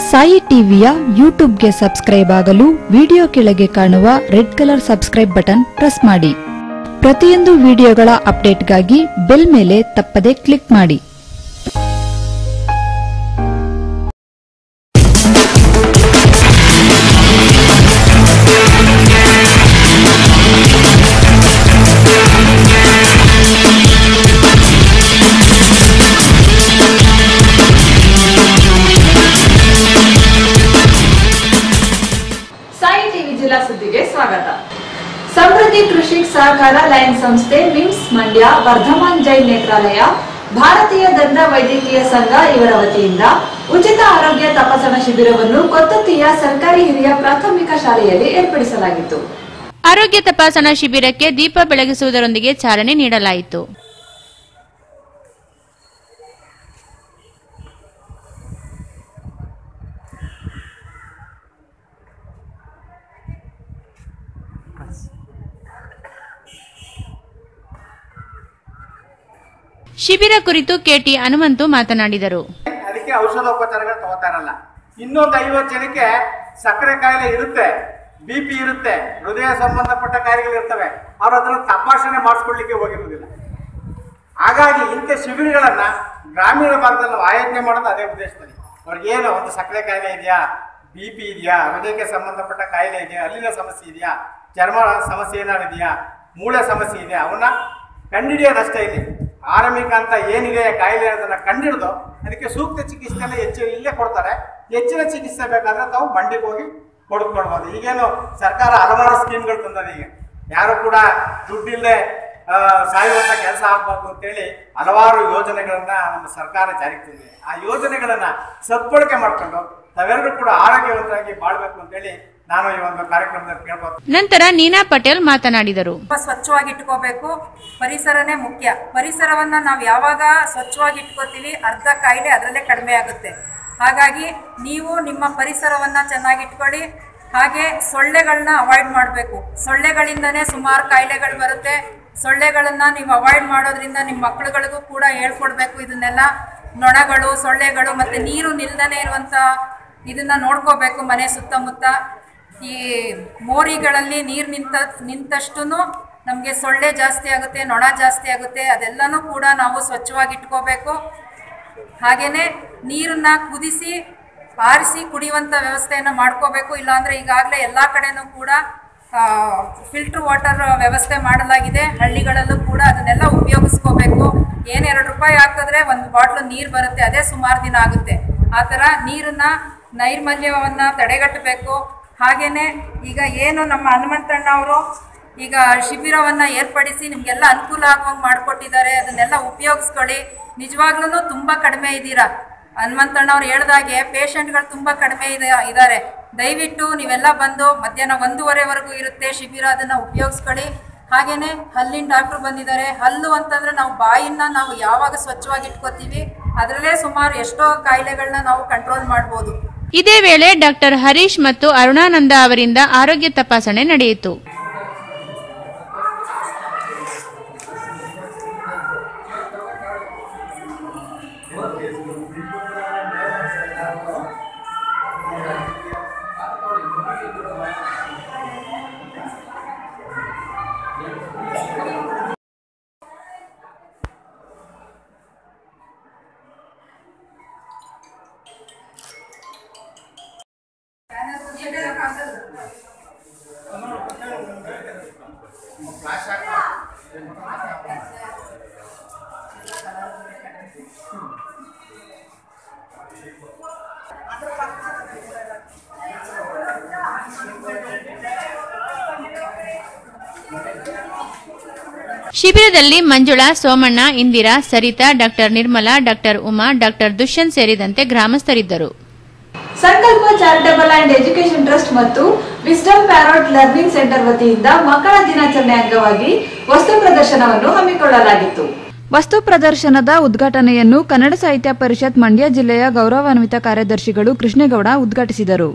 ಸಾಯಿ ಟಿವಿಯ ಯೂಟ್ಯೂಬ್ಗೆ ಸಬ್ಸ್ಕ್ರೈಬ್ ಆಗಲು ವಿಡಿಯೋ ಕೆಳಗೆ ಕಾಣುವ red colour subscribe button press ಮಾಡಿ ಪ್ರತಿಯೊಂದು ವಿಡಿಯೋಗಳ ಅಪ್ಡೇಟ್ಗಾಗಿ ಬೆಲ್ ಮೇಲೆ ತಪ್ಪದೆ ಕ್ಲಿಕ್ ಮಾಡಿ ಸಾಯಿ ಟಿವಿ ಜಿಲ್ಲಾ ಸುದ್ದಿಗೆ ಸ್ವಾಗತ ಸಮೃದ್ಧಿ ಕೃಷಿ ಸಹಕಾರ ಲಯನ್ ಸಂಸ್ಥೆ ವಿಮ್ಸ್ ಮಂಡ್ಯ ವರ್ಧಮಾನ್ ಜೈನ್ ನೇತ್ರಾಲಯ ಭಾರತೀಯ ದಂಡ ವೈದ್ಯಕೀಯ ಸಂಘ ಇವರ ವತಿಯಿಂದ ಉಚಿತ ಆರೋಗ್ಯ ತಪಾಸಣಾ ಶಿಬಿರವನ್ನು ಕೊತ್ತತ್ತಿಯ ಸರ್ಕಾರಿ ಹಿರಿಯ ಪ್ರಾಥಮಿಕ ಶಾಲೆಯಲ್ಲಿ ಏರ್ಪಡಿಸಲಾಗಿತ್ತು ಆರೋಗ್ಯ ತಪಾಸಣಾ ಶಿಬಿರಕ್ಕೆ ದೀಪ ಬೆಳಗಿಸುವುದರೊಂದಿಗೆ ಚಾಲನೆ ನೀಡಲಾಯಿತು ಶಿಬಿರ ಕುರಿತು ಕೆಟಿ ಹನುಮಂತು ಮಾತನಾಡಿದರು ಅದಕ್ಕೆ ಔಷಧೋಪಚಾರಗಳು ತಗೋತಾ ಇರಲ್ಲ ಇನ್ನೊಂದು ಐವತ್ತು ಜನಕ್ಕೆ ಸಕ್ಕರೆ ಕಾಯಿಲೆ ಇರುತ್ತೆ ಬಿ ಪಿ ಇರುತ್ತೆ ಹೃದಯ ಸಂಬಂಧಪಟ್ಟ ಕಾಯಿಲೆಗಳು ಇರ್ತವೆ ಅವ್ರು ಅದನ್ನು ತಪಾಸಣೆ ಮಾಡಿಸ್ಕೊಳ್ಲಿಕ್ಕೆ ಹೋಗಿರುವುದಿಲ್ಲ ಹಾಗಾಗಿ ಇಂಥ ಶಿಬಿರಗಳನ್ನ ಗ್ರಾಮೀಣ ಭಾಗದಲ್ಲಿ ನಾವು ಆಯೋಜನೆ ಮಾಡೋದು ಅದೇ ಉದ್ದೇಶದಲ್ಲಿ ಅವ್ರಿಗೇನು ಒಂದು ಸಕ್ಕರೆ ಕಾಯಿಲೆ ಇದೆಯಾ ಬಿ ಪಿ ಇದೆಯಾ ಹೃದಯಕ್ಕೆ ಸಂಬಂಧಪಟ್ಟ ಕಾಯಿಲೆ ಇದೆಯಾ ಅಲ್ಲಿನ ಸಮಸ್ಯೆ ಇದೆಯಾ ಚರ್ಮ ಸಮಸ್ಯೆ ಏನಾದ್ರು ಇದೆಯಾ ಮೂಳೆ ಸಮಸ್ಯೆ ಇದೆಯಾ ಅವನ್ನ ಕಂಡಿಡಿಯೋದಷ್ಟೇ ಇಲ್ಲಿ ಆರಂಭಿಕ ಅಂತ ಏನಿದೆ ಕಾಯಿಲೆ ಅದನ್ನ ಕಂಡಿಡಿದು ಅದಕ್ಕೆ ಸೂಕ್ತ ಚಿಕಿತ್ಸೆನ ಹೆಚ್ಚು ಇಲ್ಲೇ ಕೊಡ್ತಾರೆ ಹೆಚ್ಚಿನ ಚಿಕಿತ್ಸೆ ಬೇಕಾದ್ರೆ ತಾವು ಮಂಡಿಗೆ ಹೋಗಿ ಕೊಡ್ಕೊಡ್ಬೋದು ಈಗೇನು ಸರ್ಕಾರ ಹಲವಾರು ಸ್ಕೀಮ್ಗಳು ತಂದದೆ ಈಗ ಯಾರು ಕೂಡ ದುಡ್ಡಿಲ್ಲದೆ ಆ, ಸಾಯುವಂತ ಕೆಲಸ ಆಗ್ಬಾರ್ದು ಅಂತೇಳಿ ಹಲವಾರು ಯೋಜನೆಗಳನ್ನ ನಮ್ಮ ಸರ್ಕಾರ ಜಾರಿಗೆ ತಂದಿದೆ ಆ ಯೋಜನೆಗಳನ್ನ ಸದ್ಬಳಕೆ ಮಾಡ್ಕೊಂಡು ತಾವೆಲ್ಲರೂ ಕೂಡ ಆರೋಗ್ಯವಂತರಾಗಿ ಬಾಳ್ಬೇಕು ಅಂತೇಳಿ ನಾನು ಈ ಒಂದು ಕಾರ್ಯಕ್ರಮದಲ್ಲಿ ಕೇಳ್ಬೋದು ನಂತರ ನೀನಾ ಪಟೇಲ್ ಮಾತನಾಡಿದರು ತುಂಬ ಸ್ವಚ್ಛವಾಗಿ ಇಟ್ಕೋಬೇಕು ಪರಿಸರನೇ ಮುಖ್ಯ ಪರಿಸರವನ್ನ ನಾವು ಯಾವಾಗ ಸ್ವಚ್ಛವಾಗಿ ಇಟ್ಕೋತೀವಿ ಅರ್ಧ ಕಾಯಿಲೆ ಅದರಲ್ಲೇ ಕಡಿಮೆ ಆಗುತ್ತೆ ಹಾಗಾಗಿ ನೀವು ನಿಮ್ಮ ಪರಿಸರವನ್ನ ಚೆನ್ನಾಗಿ ಇಟ್ಕೊಳ್ಳಿ ಹಾಗೆ ಸೊಳ್ಳೆಗಳನ್ನ ಅವಾಯ್ಡ್ ಮಾಡಬೇಕು ಸೊಳ್ಳೆಗಳಿಂದನೇ ಸುಮಾರು ಕಾಯಿಲೆಗಳು ಬರುತ್ತೆ ಸೊಳ್ಳೆಗಳನ್ನ ನೀವು ಅವಾಯ್ಡ್ ಮಾಡೋದ್ರಿಂದ ನಿಮ್ಮ ಮಕ್ಕಳುಗಳಿಗೂ ಕೂಡ ಹೇಳ್ಕೊಡ್ಬೇಕು ಇದನ್ನೆಲ್ಲ ನೊಣಗಳು ಸೊಳ್ಳೆಗಳು ಮತ್ತೆ ನೀರು ನಿಲ್ದನೇ ಇರುವಂತ ಇದನ್ನ ನೋಡ್ಕೋಬೇಕು ಮನೆ ಸುತ್ತಮುತ್ತ ಈ ಮೋರಿಗಳಲ್ಲಿ ನೀರು ನಿಂತ ನಿಂತಷ್ಟು ನಮಗೆ ಸೊಳ್ಳೆ ಜಾಸ್ತಿ ಆಗುತ್ತೆ ನೊಣ ಜಾಸ್ತಿ ಆಗುತ್ತೆ ಅದೆಲ್ಲನೂ ಕೂಡ ನಾವು ಸ್ವಚ್ಛವಾಗಿ ಇಟ್ಕೋಬೇಕು ಹಾಗೇನೆ ನೀರನ್ನ ಕುದಿಸಿ ಆರಿಸಿ ಕುಡಿಯುವಂಥ ವ್ಯವಸ್ಥೆಯನ್ನು ಮಾಡ್ಕೋಬೇಕು ಇಲ್ಲಾಂದ್ರೆ ಈಗಾಗಲೇ ಎಲ್ಲ ಕಡೆನೂ ಕೂಡ ಫಿಲ್ಟರ್ ವಾಟರ್ ವ್ಯವಸ್ಥೆ ಮಾಡಲಾಗಿದೆ ಹಳ್ಳಿಗಳಲ್ಲೂ ಕೂಡ ಅದನ್ನೆಲ್ಲ ಉಪಯೋಗಿಸ್ಕೋಬೇಕು ಏನು ಎರಡು ರೂಪಾಯಿ ಹಾಕಿದ್ರೆ ಒಂದು ಬಾಟ್ಲು ನೀರು ಬರುತ್ತೆ ಅದೇ ಸುಮಾರು ದಿನ ಆಗುತ್ತೆ ಆ ಥರ ನೀರನ್ನ ನೈರ್ಮಲ್ಯವನ್ನ ತಡೆಗಟ್ಟಬೇಕು ಹಾಗೇನೆ ಈಗ ಏನು ನಮ್ಮ ಹನುಮಂತಣ್ಣ ಅವರು ಈಗ ಶಿಬಿರವನ್ನ ಏರ್ಪಡಿಸಿ ನಿಮ್ಗೆಲ್ಲ ಅನುಕೂಲ ಆಗುವಂಗೆ ಮಾಡಿಕೊಟ್ಟಿದ್ದಾರೆ ಅದನ್ನೆಲ್ಲ ಉಪಯೋಗಿಸ್ಕೊಳ್ಳಿ ನಿಜವಾಗ್ಲೂ ತುಂಬ ಕಡಿಮೆ ಇದ್ದೀರಾ ಹನುಮಂತಣ್ಣ ಅವ್ರು ಹೇಳ್ದಾಗೆ ಪೇಷಂಟ್ಗಳು ತುಂಬ ಕಡಿಮೆ ಇದೆ ಇದ್ದಾರೆ ದಯವಿಟ್ಟು ನೀವೆಲ್ಲ ಬಂದು ಮಧ್ಯಾಹ್ನ ಒಂದೂವರೆವರೆಗೂ ಇರುತ್ತೆ ಶಿಬಿರ ಅದನ್ನ ಉಪಯೋಗಿಸ್ಕೊಳ್ಳಿ ಹಾಗೇನೆ ಹಲ್ಲಿನ ಡಾಕ್ಟ್ರು ಬಂದಿದ್ದಾರೆ ಹಲ್ಲು ಅಂತಂದ್ರೆ ನಾವು ಬಾಯಿನ ನಾವು ಯಾವಾಗ ಸ್ವಚ್ಛವಾಗಿ ಇಟ್ಕೋತೀವಿ ಅದರಲ್ಲೇ ಸುಮಾರು ಎಷ್ಟೋ ಕಾಯಿಲೆಗಳನ್ನ ನಾವು ಕಂಟ್ರೋಲ್ ಮಾಡ್ಬೋದು ಇದೇ ವೇಳೆ ಡಾಕ್ಟರ್ ಹರೀಶ್ ಮತ್ತು ಅರುಣಾನಂದ ಅವರಿಂದ ಆರೋಗ್ಯ ತಪಾಸಣೆ ನಡೆಯಿತು ಶಿಬಿರದಲ್ಲಿ Manjula Somanna Indira Saritha doctor Nirmala doctor Uma doctor Dushyanth ಸೇರಿದಂತೆ ಗ್ರಾಮಸ್ಥರಿದ್ದರು Sankalpa charitable and education trust ಮತ್ತು ವಿಸ್ಡಮ್ ಪ್ಯಾರೋಟ್ ಲರ್ನಿಂಗ್ ಸೆಂಟರ್ ವತಿಯಿಂದ ಮಕ್ಕಳ ದಿನಾಚರಣೆ ಅಂಗವಾಗಿ ವಸ್ತು ಪ್ರದರ್ಶನವನ್ನು ಹಮ್ಮಿಕೊಳ್ಳಲಾಗಿತ್ತು ವಸ್ತು ಪ್ರದರ್ಶನದ ಉದ್ಘಾಟನೆಯನ್ನು ಕನ್ನಡ ಸಾಹಿತ್ಯ ಪರಿಷತ್ ಮಂಡ್ಯ ಜಿಲ್ಲೆಯ ಗೌರವಾನ್ವಿತ ಕಾರ್ಯದರ್ಶಿಗಳು ಕೃಷ್ಣೇಗೌಡ ಉದ್ಘಾಟಿಸಿದರು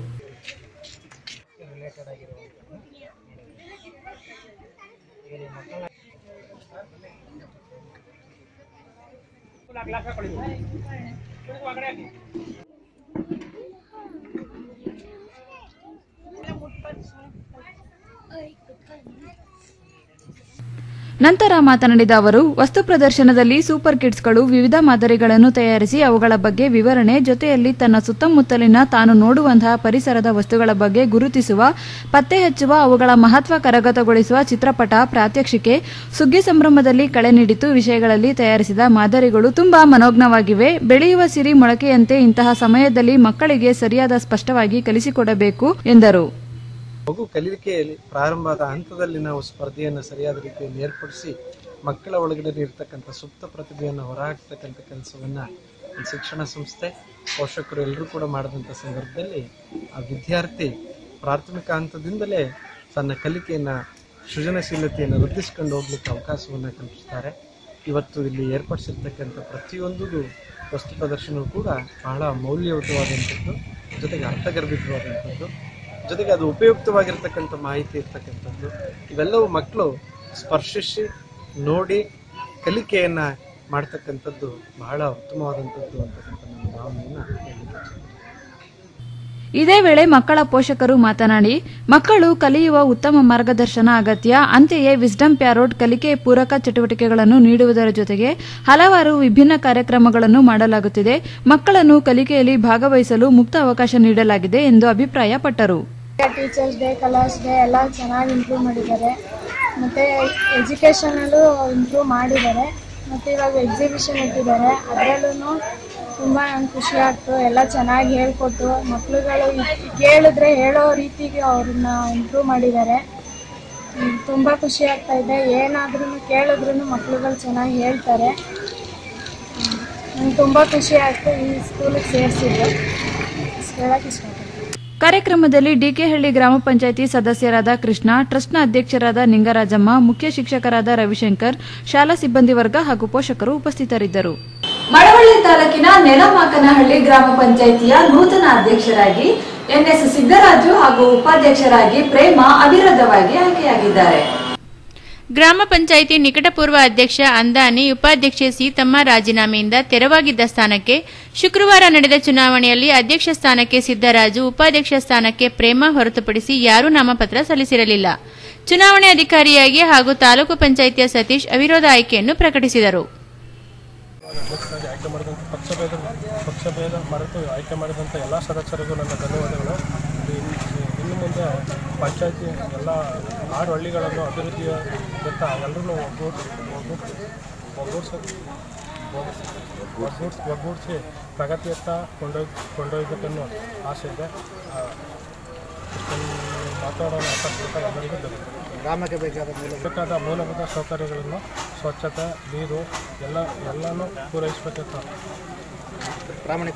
ನಂತರ ಮಾತನಾಡಿದ ಅವರು ವಸ್ತು ಪ್ರದರ್ಶನದಲ್ಲಿ ಸೂಪರ್ ಕಿಡ್ಸ್ಗಳು ವಿವಿಧ ಮಾದರಿಗಳನ್ನು ತಯಾರಿಸಿ ಅವುಗಳ ಬಗ್ಗೆ ವಿವರಣೆ ಜೊತೆಯಲ್ಲಿ ತನ್ನ ಸುತ್ತಮುತ್ತಲಿನ ತಾನು ನೋಡುವಂತಹ ಪರಿಸರದ ವಸ್ತುಗಳ ಬಗ್ಗೆ ಗುರುತಿಸುವ ಪತ್ತೆ ಹಚ್ಚುವ ಅವುಗಳ ಮಹತ್ವ ಕರಗತಗೊಳಿಸುವ ಚಿತ್ರಪಟ ಪ್ರಾತ್ಯಕ್ಷಿಕೆ ಸುಗ್ಗಿ ಸಂಭ್ರಮದಲ್ಲಿ ಕಳೆ ನೀಡಿತು ವಿಷಯಗಳಲ್ಲಿ ತಯಾರಿಸಿದ ಮಾದರಿಗಳು ತುಂಬಾ ಮನೋಜ್ಞವಾಗಿವೆ ಬೆಳೆಯುವ ಸಿರಿ ಮೊಳಕೆಯಂತೆ ಇಂತಹ ಸಮಯದಲ್ಲಿ ಮಕ್ಕಳಿಗೆ ಸರಿಯಾದ ಸ್ಪಷ್ಟವಾಗಿ ಕಲಿಸಿಕೊಡಬೇಕು ಎಂದರು ಮಗು ಕಲಿಕೆಯಲ್ಲಿ ಪ್ರಾರಂಭದ ಹಂತದಲ್ಲಿ ನಾವು ಸ್ಪರ್ಧೆಯನ್ನು ಸರಿಯಾದ ರೀತಿಯಲ್ಲಿ ಏರ್ಪಡಿಸಿ ಮಕ್ಕಳ ಒಳಗಡೆ ಇರ್ತಕ್ಕಂಥ ಸುಪ್ತ ಪ್ರತಿಭೆಯನ್ನು ಹೊರಹಾಕ್ತಕ್ಕಂಥ ಕೆಲಸವನ್ನು ಶಿಕ್ಷಣ ಸಂಸ್ಥೆ ಪೋಷಕರು ಎಲ್ಲರೂ ಕೂಡ ಮಾಡಿದಂಥ ಸಂದರ್ಭದಲ್ಲಿ ಆ ವಿದ್ಯಾರ್ಥಿ ಪ್ರಾಥಮಿಕ ಹಂತದಿಂದಲೇ ತನ್ನ ಕಲಿಕೆಯನ್ನು ಸೃಜನಶೀಲತೆಯನ್ನು ವೃದ್ಧಿಸ್ಕೊಂಡು ಹೋಗ್ಲಿಕ್ಕೆ ಅವಕಾಶವನ್ನು ಕಲ್ಪಿಸ್ತಾರೆ ಇವತ್ತು ಇಲ್ಲಿ ಏರ್ಪಡಿಸಿರ್ತಕ್ಕಂಥ ಪ್ರತಿಯೊಂದು ವಸ್ತು ಪ್ರದರ್ಶನವೂ ಕೂಡ ಬಹಳ ಮೌಲ್ಯಯುತವಾದಂಥದ್ದು ಜೊತೆಗೆ ಅರ್ಥಗರ್ಭಿತವಾದಂಥದ್ದು ಜೊತೆಗೆ ಅದು ಉಪಯುಕ್ತವಾಗಿರ್ತಕ್ಕಂಥ ಮಾಹಿತಿ ಇರ್ತಕ್ಕಂಥದ್ದು ಇವೆಲ್ಲವೂ ಮಕ್ಕಳು ಸ್ಪರ್ಶಿಸಿ ನೋಡಿ ಕಲಿಕೆಯನ್ನು ಮಾಡ್ತಕ್ಕಂಥದ್ದು ಬಹಳ ಉತ್ತಮವಾದಂಥದ್ದು ಅಂತಕ್ಕಂಥ ನನ್ನ ಭಾವನೆಯನ್ನು ಹೇಳಲಿಕ್ಕೆ ಇಚ್ಛೆ ಇದೇ ವೇಳೆ ಮಕ್ಕಳ ಪೋಷಕರು ಮಾತನಾಡಿ ಮಕ್ಕಳು ಕಲಿಯುವ ಉತ್ತಮ ಮಾರ್ಗದರ್ಶನ ಅಗತ್ಯ ಅಂತೆಯೇ ವಿಸ್ಡಮ್ ಪ್ಯಾರೋಟ್ ಕಲಿಕೆ ಪೂರಕ ಚಟುವಟಿಕೆಗಳನ್ನು ನೀಡುವುದರ ಜೊತೆಗೆ ಹಲವಾರು ವಿಭಿನ್ನ ಕಾರ್ಯಕ್ರಮಗಳನ್ನು ಮಾಡಲಾಗುತ್ತಿದೆ ಮಕ್ಕಳನ್ನು ಕಲಿಕೆಯಲ್ಲಿ ಭಾಗವಹಿಸಲು ಮುಕ್ತ ಅವಕಾಶ ನೀಡಲಾಗಿದೆ ಎಂದು ಅಭಿಪ್ರಾಯಪಟ್ಟರು ಟೀಚರ್ಸ್ ಡೇ ಕಲರ್ಸ್ ಡೇ ಎಲ್ಲ ಚೆನ್ನಾಗಿ ಇಂಪ್ರೂವ್ ಮಾಡಿದ್ದಾರೆ ಮತ್ತು ಎಜುಕೇಷನಲ್ಲೂ ಇಂಪ್ರೂವ್ ಮಾಡಿದ್ದಾರೆ ಮತ್ತು ಇವಾಗ ಎಕ್ಸಿಬಿಷನ್ ಇಟ್ಟಿದ್ದಾರೆ ಅದರಲ್ಲೂ ತುಂಬ ನಂಗೆ ಖುಷಿ ಆಗ್ತು ಎಲ್ಲ ಚೆನ್ನಾಗಿ ಹೇಳ್ಕೊಟ್ಟು ಮಕ್ಳುಗಳು ಇ- ಕೇಳಿದ್ರೆ ಹೇಳೋ ರೀತಿಗೆ ಅವ್ರನ್ನ ಇಂಪ್ರೂವ್ ಮಾಡಿದ್ದಾರೆ ತುಂಬ ಖುಷಿ ಆಗ್ತಾ ಇದೆ ಏನಾದ್ರೂ ಕೇಳಿದ್ರೂ ಮಕ್ಳುಗಳು ಚೆನ್ನಾಗಿ ಹೇಳ್ತಾರೆ ನಂಗೆ ತುಂಬ ಖುಷಿ ಆಯಿತು ಈ ಸ್ಕೂಲಿಗೆ ಸೇರಿಸಿದ್ದು ಇಷ್ಟು ಹೇಳಕ್ಕೆ ಇಷ್ಟಪಡ್ತೀನಿ ಕಾರ್ಯಕ್ರಮದಲ್ಲಿ ಡಿಕೆಹಳ್ಳಿ ಗ್ರಾಮ ಪಂಚಾಯಿತಿ ಸದಸ್ಯರಾದ ಕೃಷ್ಣ ಟ್ರಸ್ಟ್ನ ಅಧ್ಯಕ್ಷರಾದ ನಿಂಗರಾಜಮ್ಮ ಮುಖ್ಯ ಶಿಕ್ಷಕರಾದ ರವಿಶಂಕರ್ ಶಾಲಾ ಸಿಬ್ಬಂದಿ ವರ್ಗ ಹಾಗೂ ಪೋಷಕರು ಉಪಸ್ಥಿತರಿದ್ದರು ಮಳವಳ್ಳಿ ತಾಲೂಕಿನ ನೆಲಮಾಕನಹಳ್ಳಿ ಗ್ರಾಮ ಪಂಚಾಯಿತಿಯ ನೂತನ ಅಧ್ಯಕ್ಷರಾಗಿ ಎನ್ಎಸ್ ಸಿದ್ದರಾಜು ಹಾಗೂ ಉಪಾಧ್ಯಕ್ಷರಾಗಿ ಪ್ರೇಮ ಅವಿರೋಧವಾಗಿ ಆಯ್ಕೆಯಾಗಿದ್ದಾರೆ ಗ್ರಾಮ ಪಂಚಾಯಿತಿ ನಿಕಟಪೂರ್ವ ಅಧ್ಯಕ್ಷ ಅಂದಾನಿ ಉಪಾಧ್ಯಕ್ಷೆ ಸೀತಮ್ಮ ರಾಜೀನಾಮೆಯಿಂದ ತೆರವಾಗಿದ್ದ ಸ್ಥಾನಕ್ಕೆ ಶುಕ್ರವಾರ ನಡೆದ ಚುನಾವಣೆಯಲ್ಲಿ ಅಧ್ಯಕ್ಷ ಸ್ಥಾನಕ್ಕೆ ಸಿದ್ದರಾಜು ಉಪಾಧ್ಯಕ್ಷ ಸ್ಥಾನಕ್ಕೆ ಪ್ರೇಮ ಹೊರತುಪಡಿಸಿ ಯಾರೂ ನಾಮಪತ್ರ ಸಲ್ಲಿಸಿರಲಿಲ್ಲ ಚುನಾವಣೆ ಅಧಿಕಾರಿಯಾಗಿ ಹಾಗೂ ತಾಲೂಕು ಪಂಚಾಯಿತಿಯ ಸತೀಶ್ ಅವಿರೋಧ ಆಯ್ಕೆಯನ್ನು ಪ್ರಕಟಿಸಿದರು ಅಧ್ಯಕ್ಷರಾಗಿ ಆಯ್ಕೆ ಮಾಡಿದಂಥ ಪಕ್ಷಭೇದ ಪಕ್ಷಭೇದ ಮರೆತು ಆಯ್ಕೆ ಮಾಡಿದಂಥ ಎಲ್ಲ ಸದಸ್ಯರಿಗೂ ನನ್ನ ಧನ್ಯವಾದಗಳು ಇದು ಇನ್ನು ಇನ್ನು ಮುಂದೆ ಪಂಚಾಯತಿ ಎಲ್ಲ ಆರು ಹಳ್ಳಿಗಳನ್ನು ಅಭಿವೃದ್ಧಿಯ ಜೊತೆ ಎಲ್ಲರೂ ಒಗ್ಗೂಡಿ ಒಗ್ಗೂಡಿ ಒಗ್ಗೂಡಿಸಿ ಒಗ್ಗೂಡಿಸಿ ಒಗ್ಗೂಡಿಸಿ ಪ್ರಗತಿಯತ್ತ ಕೊಂಡೊಯ್ ಕೊಂಡೊಯ್ಯಬೇಕನ್ನೋ ಆಸೆ ಇದೆ ಆ, ಇಷ್ಟನ್ನು ಮಾತಾಡೋಣ ಅವಕಾಶ ಎಲ್ಲರಿಗೂ ಧನ್ಯವಾದ ಗ್ರಾಮಕ್ಕೆ ಬೇಕಾದ ಮೂಲ ಬೇಕಾದ ಮೂಲಭೂತ ಸೌಕರ್ಯಗಳನ್ನು ಸ್ವಚ್ಛತೆ ನೀರು ಎಲ್ಲ ಎಲ್ಲನೂ ಪೂರೈಸಬೇಕಿತ್ತು ಪ್ರಾಮಾಣಿಕ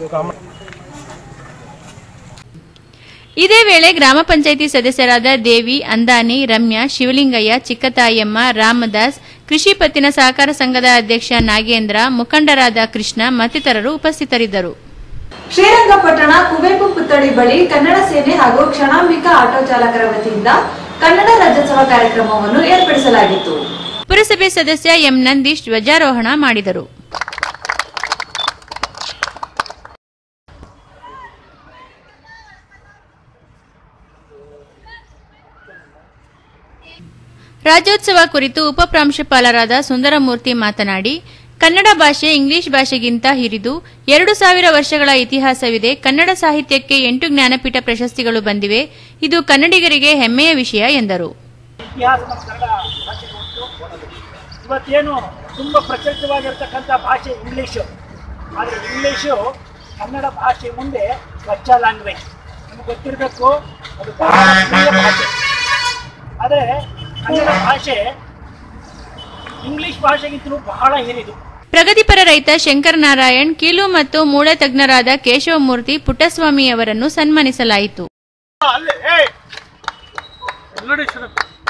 ಇದೇ ವೇಳೆ ಗ್ರಾಮ ಪಂಚಾಯಿತಿ ಸದಸ್ಯರಾದ ದೇವಿ ಅಂದಾನಿ ರಮ್ಯಾ ಶಿವಲಿಂಗಯ್ಯ ಚಿಕ್ಕತಾಯಮ್ಮ ರಾಮದಾಸ್ ಕೃಷಿ ಪತ್ತಿನ ಸಹಕಾರ ಸಂಘದ ಅಧ್ಯಕ್ಷ ನಾಗೇಂದ್ರ ಮುಖಂಡರಾದ ಕೃಷ್ಣ ಮತ್ತಿತರರು ಉಪಸ್ಥಿತರಿದ್ದರು ಶ್ರೀರಂಗಪಟ್ಟಣ ಕುವೆಂಪು ಪುತ್ಥಳಿ ಬಳಿ ಕನ್ನಡ ಸೇನೆ ಹಾಗೂ ಕ್ಷಣಾಂಬಿಕಾ ಆಟೋ ಚಾಲಕರ ವತಿಯಿಂದ ಕನ್ನಡ ರಾಜ್ಯೋತ್ಸವ ಕಾರ್ಯಕ್ರಮವನ್ನು ಏರ್ಪಡಿಸಲಾಗಿತ್ತು ಪುರಸಭೆ ಸದಸ್ಯ ಎಂ ನಂದೀಶ್ ಧ್ವಜಾರೋಹಣ ಮಾಡಿದರು ರಾಜ್ಯೋತ್ಸವ ಕುರಿತು ಉಪಪ್ರಾಂಶುಪಾಲರಾದ ಸುಂದರಮೂರ್ತಿ ಮಾತನಾಡಿ ಕನ್ನಡ ಭಾಷೆ ಇಂಗ್ಲಿಷ್ ಭಾಷೆಗಿಂತ ಹಿರಿದು ಎರಡು ಸಾವಿರ ವರ್ಷಗಳ ಇತಿಹಾಸವಿದೆ ಕನ್ನಡ ಸಾಹಿತ್ಯಕ್ಕೆ ಎಂಟು ಜ್ಞಾನಪೀಠ ಪ್ರಶಸ್ತಿಗಳು ಬಂದಿವೆ ಇದು ಕನ್ನಡಿಗರಿಗೆ ಹೆಮ್ಮೆಯ ವಿಷಯ ಎಂದರು ಇತಿಹಾಸ ನಮ್ಮ ಕನ್ನಡ ಭಾಷೆಗೆ ಉಂಟು ಇವತ್ತೇನು ತುಂಬ ಪ್ರಚಲಿತವಾಗಿರ್ತಕ್ಕಂಥ ಭಾಷೆ ಇಂಗ್ಲೀಷು ಆದರೆ ಇಂಗ್ಲೀಷು ಕನ್ನಡ ಭಾಷೆ ಮುಂದೆ ಸ್ವಚ್ಛ ಲ್ಯಾಂಗ್ವೇಜ್ ನಮಗೆ ಗೊತ್ತಿರಬೇಕು ಅದು ಭಾರತೀಯ ಭಾಷೆ ಆದರೆ ಕನ್ನಡ ಭಾಷೆ ಇಂಗ್ಲೀಷ್ ಭಾಷೆಗಿಂತಲೂ ಬಹಳ ಹಿರಿದು ಪ್ರಗತಿಪರ ರೈತ ಶಂಕರ ನಾರಾಯಣ್ ಕೀಲು ಮತ್ತು ಮೂಳೆ ತಜ್ಞರಾದ ಕೇಶವಮೂರ್ತಿ ಪುಟ್ಟಸ್ವಾಮಿಯವರನ್ನು ಸನ್ಮಾನಿಸಲಾಯಿತು ಅಲ್ಲೇ ಏಯ್! ನೋಡಿ ಶುರು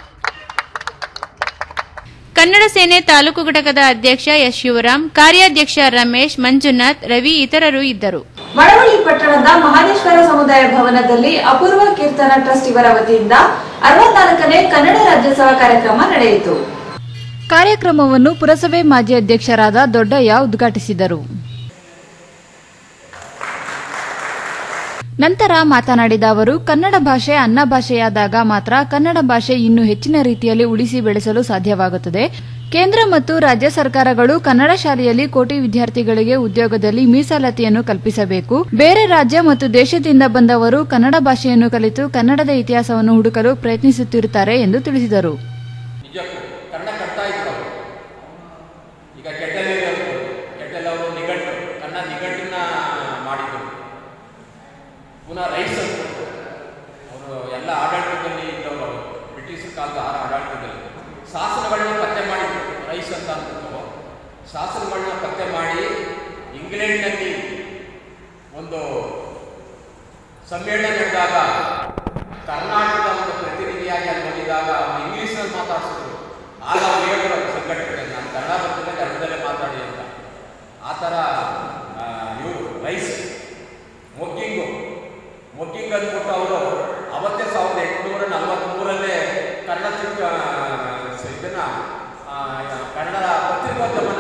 ಕನ್ನಡ ಸೇನೆ ತಾಲೂಕು ಘಟಕದ ಅಧ್ಯಕ್ಷ ಎಸ್ ಶಿವರಾಮ್ ಕಾರ್ಯಾಧ್ಯಕ್ಷ ರಮೇಶ್ ಮಂಜುನಾಥ್ ರವಿ ಇತರರು ಇದ್ದರು ಮಳವಳ್ಳಿ ಪಟ್ಟಣದ ಮಹಾದೇಶ್ವರ ಸಮುದಾಯ ಭವನದಲ್ಲಿ ಅಪೂರ್ವ ಕೀರ್ತನ ಟ್ರಸ್ಟ್ ಇವರ ವತಿಯಿಂದ ಅರವತ್ನಾಲ್ಕನೇ ಕನ್ನಡ ರಾಜ್ಯೋತ್ಸವ ಕಾರ್ಯಕ್ರಮ ನಡೆಯಿತು ಕಾರ್ಯಕ್ರಮವನ್ನು ಪುರಸಭೆ ಮಾಜಿ ಅಧ್ಯಕ್ಷರಾದ ದೊಡ್ಡಯ್ಯ ಉದ್ಘಾಟಿಸಿದರು ನಂತರ ಮಾತನಾಡಿದ ಅವರು ಕನ್ನಡ ಭಾಷೆ ಅನ್ನ ಭಾಷೆಯಾದಾಗ ಮಾತ್ರ ಕನ್ನಡ ಭಾಷೆ ಇನ್ನೂ ಹೆಚ್ಚಿನ ರೀತಿಯಲ್ಲಿ ಉಳಿಸಿ ಬೆಳೆಸಲು ಸಾಧ್ಯವಾಗುತ್ತದೆ ಕೇಂದ್ರ ಮತ್ತು ರಾಜ್ಯ ಸರ್ಕಾರಗಳು ಕನ್ನಡ ಶಾಲೆಯಲ್ಲಿ ಕೋಟಿ ವಿದ್ಯಾರ್ಥಿಗಳಿಗೆ ಉದ್ಯೋಗದಲ್ಲಿ ಮೀಸಲಾತಿಯನ್ನು ಕಲ್ಪಿಸಬೇಕು ಬೇರೆ ರಾಜ್ಯ ಮತ್ತು ದೇಶದಿಂದ ಬಂದವರು ಕನ್ನಡ ಭಾಷೆಯನ್ನು ಕಲಿತು ಕನ್ನಡದ ಇತಿಹಾಸವನ್ನು ಹುಡುಕಲು ಪ್ರಯತ್ನಿಸುತ್ತಿರುತ್ತಾರೆ ಎಂದು ತಿಳಿಸಿದರು ನಿಜಕ್ಕೂ ಕನ್ನಡ ಕಟ್ತಾ ಇದ್ರು ಅವರು ಈಗ ಕೆಟ್ಟಲೆಲ್ಲ ಕೆಟ್ಟೆಲ್ಲ ಅವರು ನಿಘಂಟು ಕನ್ನಡ ನಿಘಂಟನ್ನ ಮಾಡಿದ್ರು ಪುನಃ ರೈಟ್ಸ್ ಅಂತ ಅವರು ಎಲ್ಲ ಆಡಳಿತದಲ್ಲಿ ಇದ್ದವರು ಅವರು ಬ್ರಿಟಿಷ್ ಕಾಲದ ಆ ಆಡಳಿತದಲ್ಲಿ ಶಾಸನಗಳನ್ನ ಪತ್ತೆ ಮಾಡಿದ್ರು ರೈಸ್ ಅಂತ ಅಂದ್ಬಿಟ್ಟು ಶಾಸನಗಳನ್ನ ಪತ್ತೆ ಮಾಡಿ ಇಂಗ್ಲೆಂಡ್ನಲ್ಲಿ ಒಂದು ಸಮ್ಮೇಳನ ನಡೆದಾಗ ಕರ್ನಾಟಕದ ಒಂದು ಪ್ರತಿನಿಧಿಯಾಗಿ ಅಲ್ಲಿ ಬಂದಿದ್ದಾಗ ಅವ್ರು ಇಂಗ್ಲೀಷ್ನಲ್ಲಿ ಮಾತಾಡ್ಸಿದ್ರು ಆಗ ಅವ್ರು ಹೇಳಿದ್ರು ಅವ್ರ ಸಂಘಟನೆ ನಾನು ಕನ್ನಡ ಬರ್ತದೆ ಕನ್ನಡದಲ್ಲೇ ಮಾತಾಡಿ ಅಂತ ಆ ಥರ ಇವರು ರೈಸ್ ಮೊಗ್ಗಿಂಗು ಮೊಗ್ಗಿಂಗ್ ಅಂದ್ಬಿಟ್ಟು ಅವರು ಅವತ್ತೇ ಸಾವಿರದ ಎಂಟುನೂರ ನಲವತ್ತ್ಮೂರಲ್ಲೇ ಕನ್ನಡ ಚಿಕ್ಕ ಇದನ್ನ ಆ, ಕನ್ನಡ ಪತ್ರಿಕೋದ್ಯಮನ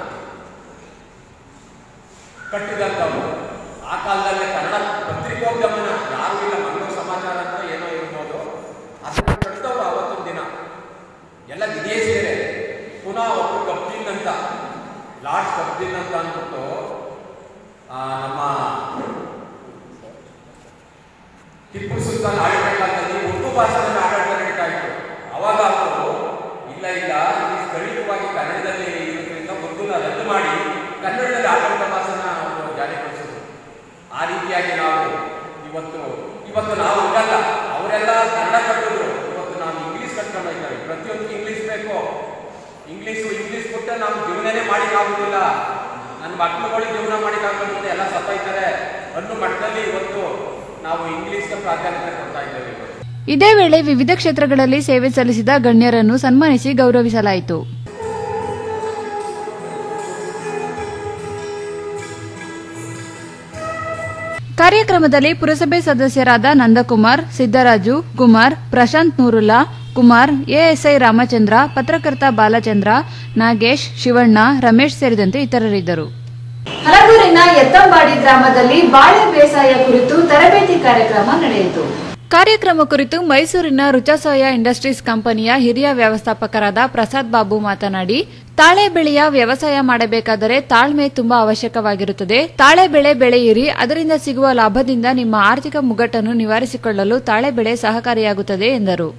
ಕಟ್ಟಿದಂಥವ್ರು ಆ ಕಾಲದಲ್ಲಿ ಕನ್ನಡ ಪತ್ರಿಕೋದ್ಯಮನ ಯಾರು ಇಲ್ಲ ಮಂಗಳೂರು ಸಮಾಚಾರ ಅಂತ ಏನೋ ಇರ್ಬೋದು ಅದನ್ನು ಕಟ್ಟಿದವರು ಅವತ್ತೊಂದು ದಿನ ಎಲ್ಲ ವಿದೇಶಿಯರೇ ಪುನಃ ಒಬ್ಬರು ಕಬ್ಜಿನ್ ಅಂತ ಲಾರ್ಡ್ ಕಬ್ಜಿನ್ ಅಂತ ಅಂದ್ಬಿಟ್ಟು ಆ, ನಮ್ಮ ಟಿಪ್ಪು ಸುಲ್ತಾನ್ ಆಡಳಿತ ಕಾಲದಲ್ಲಿ ಉರ್ದು ಭಾಷೆಯಲ್ಲಿ ಆಡಳಿತ ನಡೀತಾ ಇತ್ತು ಅವಾಗ ಅವರು ಇಲ್ಲ ಇಲ್ಲ ಇದು ಸ್ಥಳೀಯವಾಗಿ ಕನ್ನಡದಲ್ಲಿ ಇರೋದ್ರಿಂದ ಉರ್ದುನ ರದ್ದು ಮಾಡಿ ಕನ್ನಡದಲ್ಲಿ ಆಡಳಿತ ಭಾಷೆನ ಅವರು ಜಾರಿಗೊಳಿಸಿದ್ರು ಆ ರೀತಿಯಾಗಿ ನಾವು ಇವತ್ತು ಇವತ್ತು ನಾವು ಹಂಗಲ್ಲ ಅವರೆಲ್ಲ ಕನ್ನಡ ಕಟ್ಟಿದ್ರು ಇವತ್ತು ನಾವು ಇಂಗ್ಲೀಷ್ ಕಟ್ಕೊಂಡು ಹೋಗ್ತೇವೆ ಪ್ರತಿಯೊಂದು ಇಂಗ್ಲೀಷ್ ಬೇಕು ಇಂಗ್ಲೀಷು ಇಂಗ್ಲೀಷ್ ಕೊಟ್ಟರೆ ನಾವು ಜೀವನನೇ ಮಾಡಿಕ್ಕಾಗೋದಿಲ್ಲ ನನ್ನ ಮಕ್ಕಳುಗಳಿಗೆ ಜೀವನ ಮಾಡಿಕ್ಕಾಗಬೇಕು ಎಲ್ಲ ಸತ್ತೋಯ್ತಾರೆ ಅನ್ನೋ ಮಟ್ಟದಲ್ಲಿ ಇವತ್ತು ನಾವು ಇಂಗ್ಲೀಷ್ಗೆ ಪ್ರಾಧಾನ್ಯತೆ ಕೊಡ್ತಾ ಇದ್ದೇವೆ ಇವತ್ತು ಇದೇ ವೇಳೆ ವಿವಿಧ ಕ್ಷೇತ್ರಗಳಲ್ಲಿ ಸೇವೆ ಸಲ್ಲಿಸಿದ ಗಣ್ಯರನ್ನು ಸನ್ಮಾನಿಸಿ ಗೌರವಿಸಲಾಯಿತು ಕಾರ್ಯಕ್ರಮದಲ್ಲಿ ಪುರಸಭೆ ಸದಸ್ಯರಾದ ನಂದಕುಮಾರ್ ಸಿದ್ದರಾಜು ಕುಮಾರ್ ಪ್ರಶಾಂತ್ ನೂರುಲ್ಲಾ ಕುಮಾರ್ ಎಎಸ್ಐ ರಾಮಚಂದ್ರ ಪತ್ರಕರ್ತ ಬಾಲಚಂದ್ರ ನಾಗೇಶ್ ಶಿವಣ್ಣ ರಮೇಶ್ ಸೇರಿದಂತೆ ಇತರರಿದ್ದರು ಹಲಗೂರಿನ ಎತ್ತಂಬಾಡಿ ಗ್ರಾಮದಲ್ಲಿ ಬಾಳೆ ಬೇಸಾಯ ಕುರಿತು ತರಬೇತಿ ಕಾರ್ಯಕ್ರಮ ನಡೆಯಿತು ಕಾರ್ಯಕ್ರಮ ಕುರಿತು ಮೈಸೂರಿನ ರುಚಸೋಯ ಇಂಡಸ್ಟ್ರೀಸ್ ಕಂಪನಿಯ ಹಿರಿಯ ವ್ಯವಸ್ಥಾಪಕರಾದ ಪ್ರಸಾದ್ ಬಾಬು ಮಾತನಾಡಿ ತಾಳೆ ಬೆಳೆಯ ವ್ಯವಸಾಯ ಮಾಡಬೇಕಾದರೆ ತಾಳ್ಮೆ ತುಂಬಾ ಅವಶ್ಯಕವಾಗಿರುತ್ತದೆ ತಾಳೆ ಬೆಳೆ ಬೆಳೆಯಿರಿ ಅದರಿಂದ ಸಿಗುವ ಲಾಭದಿಂದ ನಿಮ್ಮ ಆರ್ಥಿಕ ಮುಗ್ಗಟ್ಟನ್ನು ನಿವಾರಿಸಿಕೊಳ್ಳಲು ತಾಳೆ ಬೆಳೆ ಸಹಕಾರಿಯಾಗುತ್ತದೆ ಎಂದರು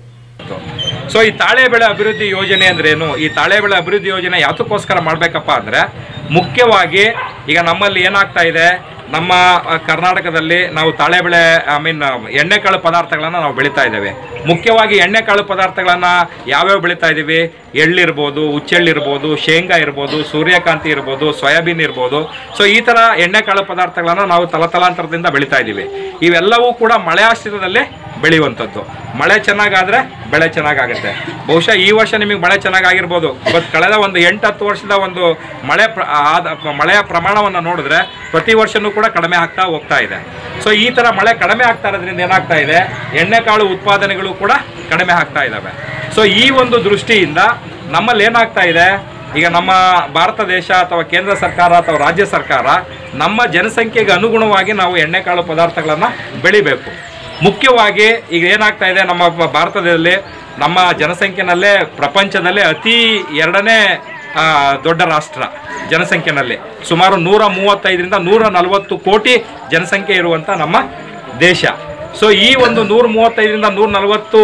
ಸೊ ಈ ತಾಳೆ ಬೆಳೆ ಅಭಿವೃದ್ಧಿ ಯೋಜನೆ ಅಂದ್ರೇನು ಈ ತಾಳೆ ಬೆಳೆ ಅಭಿವೃದ್ಧಿ ಯೋಜನೆ ಯಾತಕ್ಕೋಸ್ಕರ ಮಾಡಬೇಕಪ್ಪ ಅಂದರೆ ಮುಖ್ಯವಾಗಿ ಈಗ ನಮ್ಮಲ್ಲಿ ಏನಾಗ್ತಾ ಇದೆ ನಮ್ಮ ಆ, ಕರ್ನಾಟಕದಲ್ಲಿ ನಾವು ತಾಳೆ ಬೆಳೆ ಐ ಮೀನ್ ಎಣ್ಣೆಕಾಳು ಪದಾರ್ಥಗಳನ್ನು ನಾವು ಬೆಳೀತಾ ಇದ್ದೇವೆ ಮುಖ್ಯವಾಗಿ ಎಣ್ಣೆಕಾಳು ಪದಾರ್ಥಗಳನ್ನು ಯಾವ್ಯಾವ ಬೆಳೀತಾ ಇದ್ದೀವಿ ಎಳ್ಳಿರ್ಬೋದು ಹುಚ್ಚೆಳ್ಳಿರ್ಬೋದು ಶೇಂಗಾ ಇರ್ಬೋದು ಸೂರ್ಯಕಾಂತಿ ಇರ್ಬೋದು ಸೋಯಾಬೀನ್ ಇರ್ಬೋದು ಸೊ ಈ ಥರ ಎಣ್ಣೆಕಾಳು ಪದಾರ್ಥಗಳನ್ನು ನಾವು ತಲತಲಾಂತರದಿಂದ ಬೆಳೀತಾ ಇದ್ದೀವಿ ಇವೆಲ್ಲವೂ ಕೂಡ ಮಳೆ ಆಶ್ರಿತದಲ್ಲೇ ಬೆಳೆಯುವಂಥದ್ದು ಮಳೆ ಚೆನ್ನಾಗಾದ್ರೆ ಬೆಳೆ ಚೆನ್ನಾಗಾಗುತ್ತೆ ಬಹುಶಃ ಈ ವರ್ಷ ನಿಮಗೆ ಮಳೆ ಚೆನ್ನಾಗಾಗಿರ್ಬೋದು ಬಟ್ ಕಳೆದ ಒಂದು ಎಂಟು ಹತ್ತು ವರ್ಷದ ಒಂದು ಮಳೆ ಪ್ರ- ಆದ ಮಳೆಯ ಪ್ರಮಾಣವನ್ನು ನೋಡಿದ್ರೆ ಪ್ರತಿ ವರ್ಷನೂ ಕೂಡ ಕಡಿಮೆ ಆಗ್ತಾ ಹೋಗ್ತಾ ಇದೆ ಸೊ ಈ ಥರ ಮಳೆ ಕಡಿಮೆ ಆಗ್ತಾ ಇರೋದ್ರಿಂದ ಏನಾಗ್ತಾ ಇದೆ ಎಣ್ಣೆಕಾಳು ಉತ್ಪಾದನೆಗಳು ಕೂಡ ಕಡಿಮೆ ಆಗ್ತಾ ಇದ್ದಾವೆ ಸೊ ಈ ಒಂದು ದೃಷ್ಟಿಯಿಂದ ನಮ್ಮಲ್ಲಿ ಏನಾಗ್ತಾ ಇದೆ ಈಗ ನಮ್ಮ ಭಾರತ ದೇಶ ಅಥವಾ ಕೇಂದ್ರ ಸರ್ಕಾರ ಅಥವಾ ರಾಜ್ಯ ಸರ್ಕಾರ ನಮ್ಮ ಜನಸಂಖ್ಯೆಗೆ ಅನುಗುಣವಾಗಿ ನಾವು ಎಣ್ಣೆಕಾಳು ಪದಾರ್ಥಗಳನ್ನು ಬೆಳಿಬೇಕು ಮುಖ್ಯವಾಗಿ ಈಗ ಏನಾಗ್ತಾ ಇದೆ ನಮ್ಮ ಬ- ಭಾರತದಲ್ಲಿ ನಮ್ಮ ಜನಸಂಖ್ಯೆನಲ್ಲೇ ಪ್ರಪಂಚದಲ್ಲೇ ಅತಿ ಎರಡನೇ ಆ, ದೊಡ್ಡ ರಾಷ್ಟ್ರ ಜನಸಂಖ್ಯೆನಲ್ಲಿ ಸುಮಾರು ನೂರ ಮೂವತ್ತೈದರಿಂದ ನೂರ ನಲವತ್ತು ಕೋಟಿ ಜನಸಂಖ್ಯೆ ಇರುವಂಥ ನಮ್ಮ ದೇಶ ಸೊ ಈ ಒಂದು ನೂರ ಮೂವತ್ತೈದರಿಂದ ನೂರ ನಲವತ್ತು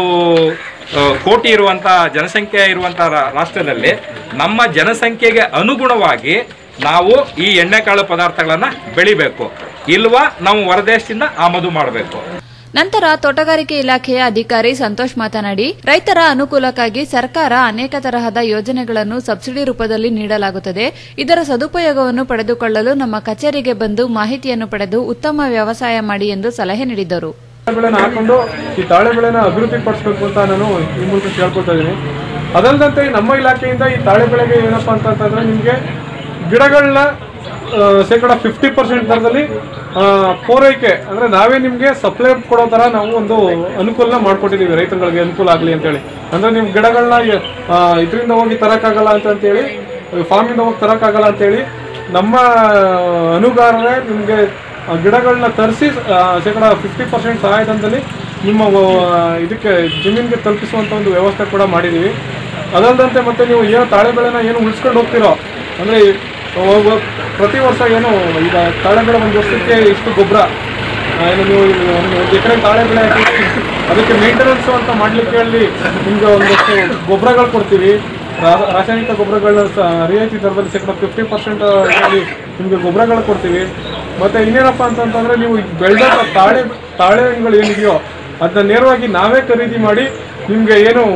ಆ, ಕೋಟಿ ಇರುವಂಥ ಜನಸಂಖ್ಯೆ ಇರುವಂಥ ರಾ- ರಾಷ್ಟ್ರದಲ್ಲಿ ನಮ್ಮ ಜನಸಂಖ್ಯೆಗೆ ಅನುಗುಣವಾಗಿ ನಾವು ಈ ಎಣ್ಣೆಕಾಳು ಪದಾರ್ಥಗಳನ್ನು ಬೆಳಿಬೇಕು ಇಲ್ವಾ ನಾವು ಹೊರದೇಶದಿಂದ ಆಮದು ಮಾಡಬೇಕು ನಂತರ ತೋಟಗಾರಿಕೆ ಇಲಾಖೆಯ ಅಧಿಕಾರಿ ಸಂತೋಷ್ ಮಾತನಾಡಿ ರೈತರ ಅನುಕೂಲಕ್ಕಾಗಿ ಸರ್ಕಾರ ಅನೇಕ ತರಹದ ಯೋಜನೆಗಳನ್ನು ಸಬ್ಸಿಡಿ ರೂಪದಲ್ಲಿ ನೀಡಲಾಗುತ್ತದೆ ಇದರ ಸದುಪಯೋಗವನ್ನು ಪಡೆದುಕೊಳ್ಳಲು ನಮ್ಮ ಕಚೇರಿಗೆ ಬಂದು ಮಾಹಿತಿಯನ್ನು ಪಡೆದು ಉತ್ತಮ ವ್ಯವಸಾಯ ಮಾಡಿ ಎಂದು ಸಲಹೆ ನೀಡಿದರು ಬೆಳೆನ ಹಾಕೊಂಡು ಈ ತಾಳೆ ಬೆಳೆನ ಅಭಿವೃದ್ಧಿ ಪಡಿಸ್ಬೇಕು ಅಂತ ನಾನು ಈ ಮೂಲಕ ಕೇಳ್ಕೊತಾ ಇದ್ದೀನಿ ಅದಲ್ಲದಂತೆ ನಮ್ಮ ಇಲಾಖೆಯಿಂದ ಈ ತಾಳೆ ಬೆಳೆಗೆ ಏನಪ್ಪಾ ಅಂತಂತಂದ್ರೆ ನಿಮಗೆ ಗಿಡಗಳನ್ನ ಶೇಕಡ ಫಿಫ್ಟಿ ಪರ್ಸೆಂಟ್ ದರದಲ್ಲಿ ಆ, ಪೂರೈಕೆ ಅಂದ್ರೆ ನಾವೇ ನಿಮಗೆ ಸಪ್ಲೈ ಕೊಡೋ ತರ ನಾವು ಒಂದು ಅನುಕೂಲನ ಮಾಡ್ಕೊಟ್ಟಿದ್ದೀವಿ ರೈತರುಗಳಿಗೆ ಅನುಕೂಲ ಆಗಲಿ ಅಂತೇಳಿ ಅಂದ್ರೆ ನೀವು ಗಿಡಗಳನ್ನ ಇದರಿಂದ ಹೋಗಿ ತರಕ್ಕಾಗಲ್ಲ ಅಂತ ಅಂತೇಳಿ ಫಾರ್ಮಿಂದ ಹೋಗಿ ತರಕ್ಕಾಗಲ್ಲ ಅಂತೇಳಿ ನಮ್ಮ ಅನುಗಾರರೇ ನಿಮಗೆ ಆ, ಗಿಡಗಳನ್ನ ತರಿಸಿ ಶೇಕಡ ಫಿಫ್ಟಿ ಪರ್ಸೆಂಟ್ ಸಹಾಯಧನದಲ್ಲಿ ನಿಮ್ಮ ಆ, ಇದಕ್ಕೆ ಜಮೀನಿಗೆ ತಲುಪಿಸುವಂಥ ಒಂದು ವ್ಯವಸ್ಥೆ ಕೂಡ ಮಾಡಿದ್ದೀವಿ ಅದಲ್ಲದಂತೆ ಮತ್ತೆ ನೀವು ಏನು ತಾಳೆ ಬೆಳೆನ ಏನು ಉಳಿಸ್ಕೊಂಡು ಹೋಗ್ತಿರೋ ಅಂದರೆ ಪ್ರತಿ ವರ್ಷ ಏನು ಈಗ ತಾಳೆ ಬೆಳೆ ಒಂದು ವರ್ಷಕ್ಕೆ ಇಷ್ಟು ಗೊಬ್ಬರ ಏನು ನೀವು ಒಂದು ಒಂದು ಎಕರೆ ತಾಳೆ ಬೆಳೆ ಹಾಕಿ ಅದಕ್ಕೆ ಮೇಂಟೆನೆನ್ಸು ಅಂತ ಮಾಡಲಿಕ್ಕೆ ಹೇಳಿ ನಿಮ್ಗೆ ಒಂದಷ್ಟು ಗೊಬ್ಬರಗಳು ಕೊಡ್ತೀವಿ ರಾ- ರಾಸಾಯನಿಕ ಗೊಬ್ಬರಗಳನ್ನ ಸ- ರಿಯಾಯಿತಿ ದರದಲ್ಲಿ ಶೇಕಡ ಫಿಫ್ಟಿ ಪರ್ಸೆಂಟ್ ಹೇಳಿ ನಿಮಗೆ ಗೊಬ್ಬರಗಳು ಕೊಡ್ತೀವಿ ಮತ್ತು ಇನ್ನೇನಪ್ಪ ಅಂತಂತಂದರೆ ನೀವು ಬೆಳೆದ ತಾಳೆ ತಾಳೆ ಹಣ್ಣುಗಳು ಏನಿದೆಯೋ ಅದನ್ನ ನೇರವಾಗಿ ನಾವೇ ಖರೀದಿ ಮಾಡಿ ನಿಮಗೆ ಏನು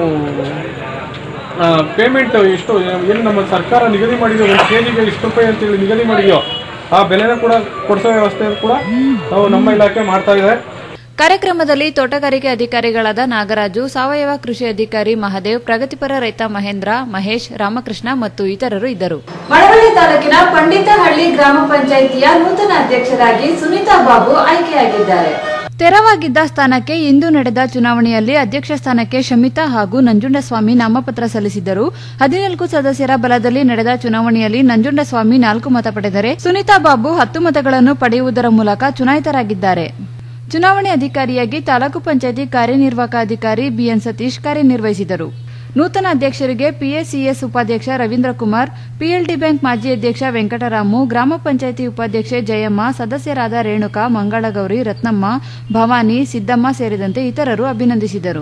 ಪೇಮೆಂಟ್ ಎಷ್ಟು ಏನು ನಮ್ಮ ಸರ್ಕಾರ ನಿಗದಿ ಮಾಡಿದೆಯೋ ಒಂದು ಕೆ ಜಿಗೆ ಇಷ್ಟು ರೂಪಾಯಿ ಅಂತೇಳಿ ನಿಗದಿ ಮಾಡಿದೆಯೋ ಆ ಬೆಲೆನ ಕೂಡ ಕೊಡಿಸೋ ವ್ಯವಸ್ಥೆ ಕೂಡ ನಾವು ನಮ್ಮ ಇಲಾಖೆ ಮಾಡ್ತಾ ಇದೆ ಕಾರ್ಯಕ್ರಮದಲ್ಲಿ ತೋಟಗಾರಿಕೆ ಅಧಿಕಾರಿಗಳಾದ ನಾಗರಾಜು ಸಾವಯವ ಕೃಷಿ ಅಧಿಕಾರಿ ಮಹದೇವ್ ಪ್ರಗತಿಪರ ರೈತ ಮಹೇಂದ್ರ ಮಹೇಶ್ ರಾಮಕೃಷ್ಣ ಮತ್ತು ಇತರರು ಇದ್ದರು ಮಳವಳ್ಳಿ ತಾಲೂಕಿನ ಪಂಡಿತಹಳ್ಳಿ ಗ್ರಾಮ ಪಂಚಾಯಿತಿಯ ನೂತನ ಅಧ್ಯಕ್ಷರಾಗಿ ಸುನೀತಾ ಬಾಬು ಆಯ್ಕೆಯಾಗಿದ್ದಾರೆ ತೆರವಾಗಿದ್ದ ಸ್ಥಾನಕ್ಕೆ ಇಂದು ನಡೆದ ಚುನಾವಣೆಯಲ್ಲಿ ಅಧ್ಯಕ್ಷ ಸ್ಥಾನಕ್ಕೆ ಶಮಿತಾ ಹಾಗೂ ನಂಜುಂಡಸ್ವಾಮಿ ನಾಮಪತ್ರ ಸಲ್ಲಿಸಿದ್ದರು ಹದಿನಾಲ್ಕು ಸದಸ್ಯರ ಬಲದಲ್ಲಿ ನಡೆದ ಚುನಾವಣೆಯಲ್ಲಿ ನಂಜುಂಡಸ್ವಾಮಿ ನಾಲ್ಕು ಮತ ಪಡೆದರೆ ಸುನೀತಾ ಬಾಬು ಹತ್ತು ಮತಗಳನ್ನು ಪಡೆಯುವುದರ ಮೂಲಕ ಚುನಾಯಿತರಾಗಿದ್ದಾರೆ ಚುನಾವಣೆ ಅಧಿಕಾರಿಯಾಗಿ ತಾಲೂಕು ಪಂಚಾಯಿತಿ ಕಾರ್ಯನಿರ್ವಾಹಕ ಅಧಿಕಾರಿ ಬಿಎನ್ ಸತೀಶ್ ಕಾರ್ಯನಿರ್ವಹಿಸಿದರು ನೂತನ ಅಧ್ಯಕ್ಷರಿಗೆ ಪಿಎಸಿಎಸ್ ಉಪಾಧ್ಯಕ್ಷ ರವೀಂದ್ರ ಕುಮಾರ್ ಪಿಎಲ್ಡಿ ಬ್ಯಾಂಕ್ ಮಾಜಿ ಅಧ್ಯಕ್ಷ ವೆಂಕಟರಾಮು ಗ್ರಾಮ ಪಂಚಾಯಿತಿ ಉಪಾಧ್ಯಕ್ಷೆ ಜಯಮ್ಮ ಸದಸ್ಯರಾದ ರೇಣುಕಾ ಮಂಗಳಗೌರಿ ರತ್ನಮ್ಮ ಭವಾನಿ ಸಿದ್ದಮ್ಮ ಸೇರಿದಂತೆ ಇತರರು ಅಭಿನಂದಿಸಿದರು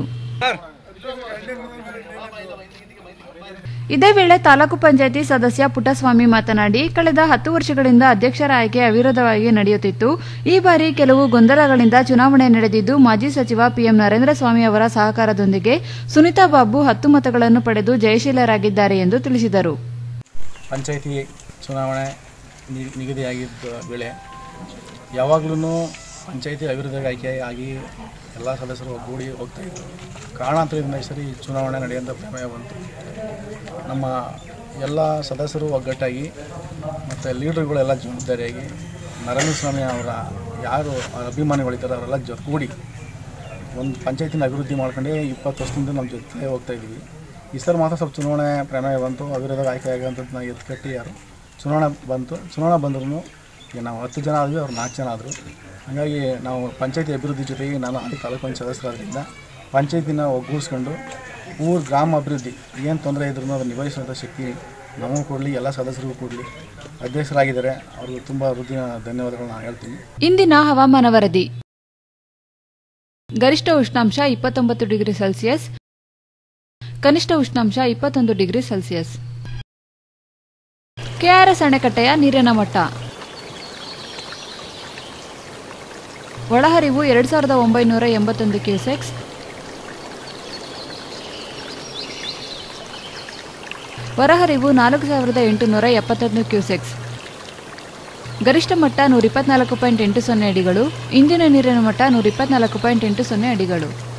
ಇದೇ ವೇಳೆ ತಾಲೂಕು ಪಂಚಾಯಿತಿ ಸದಸ್ಯ ಪುಟ್ಟಸ್ವಾಮಿ ಮಾತನಾಡಿ ಕಳೆದ ಹತ್ತು ವರ್ಷಗಳಿಂದ ಅಧ್ಯಕ್ಷರ ಆಯ್ಕೆ ಅವಿರೋಧವಾಗಿ ನಡೆಯುತ್ತಿತ್ತು ಈ ಬಾರಿ ಕೆಲವು ಗೊಂದಲಗಳಿಂದ ಚುನಾವಣೆ ನಡೆದಿದ್ದು ಮಾಜಿ ಸಚಿವ ಪಿಎಂ ನರೇಂದ್ರ ಸ್ವಾಮಿ ಅವರ ಸಹಕಾರದೊಂದಿಗೆ ಸುನೀತಾ ಬಾಬು ಹತ್ತು ಮತಗಳನ್ನು ಪಡೆದು ಜಯಶೀಲರಾಗಿದ್ದಾರೆ ಎಂದು ತಿಳಿಸಿದರು ಪಂಚಾಯಿತಿ ಚುನಾವಣೆ ನಿ- ನಿಗದಿಯಾಗಿದ್ದ ವೇಳೆ ಯಾವಾಗಲೂ ಪಂಚಾಯಿತಿ ಅಭಿವೃದ್ಧಿಗೆ ಆಯ್ಕೆ ಆಗಿ ಎಲ್ಲ ಸದಸ್ಯರು ಒಗ್ಗೂಡಿ ಹೋಗ್ತಾ ಇದ್ರು ಕಾರಣಾಂತರದಿಂದ ಈ ಸರಿ ಚುನಾವಣೆ ನಡೆಯುವಂಥ ಪ್ರಮೇಯ ಬಂತು ನಮ್ಮ ಎಲ್ಲ ಸದಸ್ಯರು ಒಗ್ಗಟ್ಟಾಗಿ ಮತ್ತು ಲೀಡರ್ಗಳೆಲ್ಲ ಜವಾಬ್ದಾರಿಯಾಗಿ ನರೇಂದ್ರ ಸ್ವಾಮಿ ಅವರ ಯಾರು ಅವ್ರ ಅಭಿಮಾನಿಗಳಿದ್ದಾರೆ ಅವರೆಲ್ಲ ಜೊತೆಗೂಡಿ ಒಂದು ಪಂಚಾಯತಿನ ಅಭಿವೃದ್ಧಿ ಮಾಡ್ಕೊಂಡೇ ಇಪ್ಪತ್ತು ವರ್ಷದಿಂದ ನಮ್ಮ ಜೊತೆ ಹೋಗ್ತಾ ಇದ್ದೀವಿ ಈ ಸರ್ ಮಾತ್ರ ಸ್ವಲ್ಪ ಚುನಾವಣೆ ಪ್ರಮೇಯ ಬಂತು ಅವಿರೋಧ ಆಯ್ಕೆ ಆಗೋಂಥದ್ದು ನಾವು ಎತ್ತು ಕಟ್ಟಿ ಯಾರು ಚುನಾವಣೆ ಬಂತು ಚುನಾವಣೆ ಬಂದ್ರೂ ಈಗ ನಾವು ಹತ್ತು ಜನ ಆದ್ವಿ ಅವ್ರು ನಾಲ್ಕು ಜನ ಆದರು ಹಾಗಾಗಿ ನಾವು ಪಂಚಾಯತಿ ಅಭಿವೃದ್ಧಿ ಜೊತೆಗೆ ನಾನು ಅಲ್ಲಿ ತಾಲೂಕು ಪಂಚಾಯತ್ ಸದಸ್ಯರಾದ್ರಿಂದ ಪಂಚಾಯತಿನ ಒಗ್ಗೂಡಿಸ್ಕೊಂಡು ಊರು ಗ್ರಾಮ ಅಭಿವೃದ್ಧಿ ಏನು ತೊಂದರೆ ಇದ್ರೂ ಅದನ್ನು ನಿಭಾಯಿಸುವಂಥ ಶಕ್ತಿ ನಮಗೂ ಕೊಡಲಿ ಎಲ್ಲ ಸದಸ್ಯರಿಗೂ ಕೊಡಲಿ ಅಧ್ಯಕ್ಷರಾಗಿದ್ದಾರೆ ಅವ್ರಿಗೆ ತುಂಬ ಹೃದಯ ಧನ್ಯವಾದಗಳನ್ನ ಹೇಳ್ತೀನಿ ಇಂದಿನ ಹವಾಮಾನ ವರದಿ ಗರಿಷ್ಠ ಉಷ್ಣಾಂಶ ಇಪ್ಪತ್ತೊಂಬತ್ತು ಡಿಗ್ರಿ ಸೆಲ್ಸಿಯಸ್ ಕನಿಷ್ಠ ಉಷ್ಣಾಂಶ ಇಪ್ಪತ್ತೊಂದು ಡಿಗ್ರಿ ಸೆಲ್ಸಿಯಸ್ ಕೆಆರ್ಎಸ್ ಅಣೆಕಟ್ಟೆಯ ನೀರಿನ ಮಟ್ಟ ಒಳಹರಿವು ಎರಡು ಸಾವಿರದ ಒಂಬೈನೂರ ಎಂಬತ್ತೊಂದು ಕ್ಯೂಸೆಕ್ಸ್ ಹೊರಹರಿವು ನಾಲ್ಕು ಸಾವಿರದ ಎಂಟುನೂರ ಎಪ್ಪತ್ತೊಂದು ಕ್ಯೂಸೆಕ್ಸ್ ಗರಿಷ್ಠ ಮಟ್ಟ ನೂರ ಇಪ್ಪತ್ನಾಲ್ಕು ಪಾಯಿಂಟ್ ಎಂಟು ಸೊನ್ನೆ ಅಡಿಗಳು ಇಂದಿನ ನೀರಿನ ಮಟ್ಟ ನೂರ ಇಪ್ಪತ್ನಾಲ್ಕು ಪಾಯಿಂಟ್ ಎಂಟು ಸೊನ್ನೆ ಅಡಿಗಳು